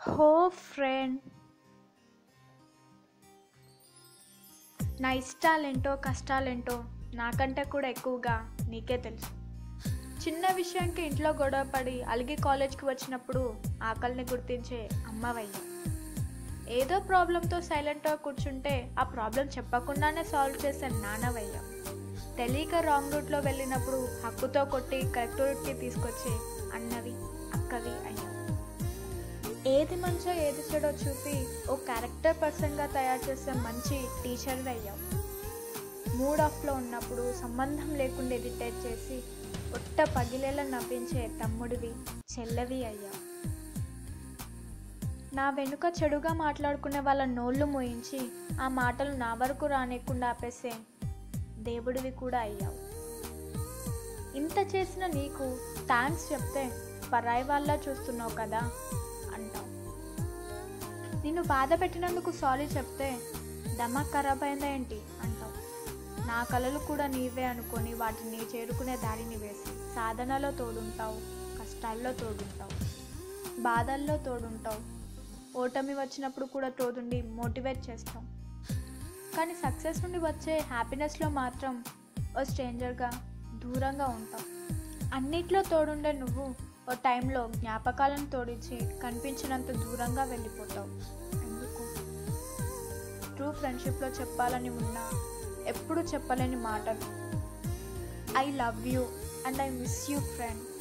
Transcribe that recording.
హో ఫ్రెండ్ నా ఇష్టాలేంటో కష్టాలేంటో నాకంటే కూడా ఎక్కువగా నీకే తెలుసు చిన్న విషయానికి ఇంట్లో గొడవ పడి అలిగి కాలేజ్కి వచ్చినప్పుడు ఆకలిని గుర్తించే అమ్మవయ్య ఏదో ప్రాబ్లంతో సైలెంట్గా కూర్చుంటే ఆ ప్రాబ్లం చెప్పకుండానే సాల్వ్ చేసే నాన్నవయ్య తెలియక రాంగ్ రూట్లో వెళ్ళినప్పుడు హక్కుతో కొట్టి కరెక్ట్ రూట్కి తీసుకొచ్చే అన్నవి అక్కవి అయ్యావు ఏది మంచో ఏది చెడో చూపి ఓ క్యారెక్టర్ పర్సన్గా తయారు చేసే మంచి టీచర్ అయ్యావు మూడ్ ఆఫ్లో ఉన్నప్పుడు సంబంధం లేకుండా ఎడిటేట్ చేసి ఒట్ట పగిలేలా నవ్వించే తమ్ముడివి చెల్లవి అయ్యావు నా వెనుక చెడుగా మాట్లాడుకునే వాళ్ళ నోళ్ళు మోయించి ఆ మాటలు నా వరకు రానియకుండా ఆపేసే దేవుడివి కూడా అయ్యావు ఇంత చేసిన నీకు థ్యాంక్స్ చెప్తే పరాయి వాళ్ళ చూస్తున్నావు కదా అంటావు నిన్ను బాధ పెట్టినందుకు సారీ చెప్తే దమక్ ఖరాబ్ అయిందా ఏంటి అంటావు నా కలలు కూడా నీవే అనుకొని వాటిని చేరుకునే దారిని వేసి సాధనలో తోడుంటావు కష్టాల్లో తోడుంటావు బాధల్లో తోడుంటావు ఓటమి వచ్చినప్పుడు కూడా తోడుండి మోటివేట్ చేస్తావు కానీ సక్సెస్ నుండి వచ్చే హ్యాపీనెస్లో మాత్రం ఓ స్ట్రేంజర్గా దూరంగా ఉంటావు అన్నిట్లో తోడుండే నువ్వు ఓ టైంలో జ్ఞాపకాలను తోడించి కనిపించినంత దూరంగా వెళ్ళిపోతావు ఎందుకు ట్రూ ఫ్రెండ్షిప్లో చెప్పాలని ఉన్నా ఎప్పుడు చెప్పలేని మాటలు I love you and I miss you friend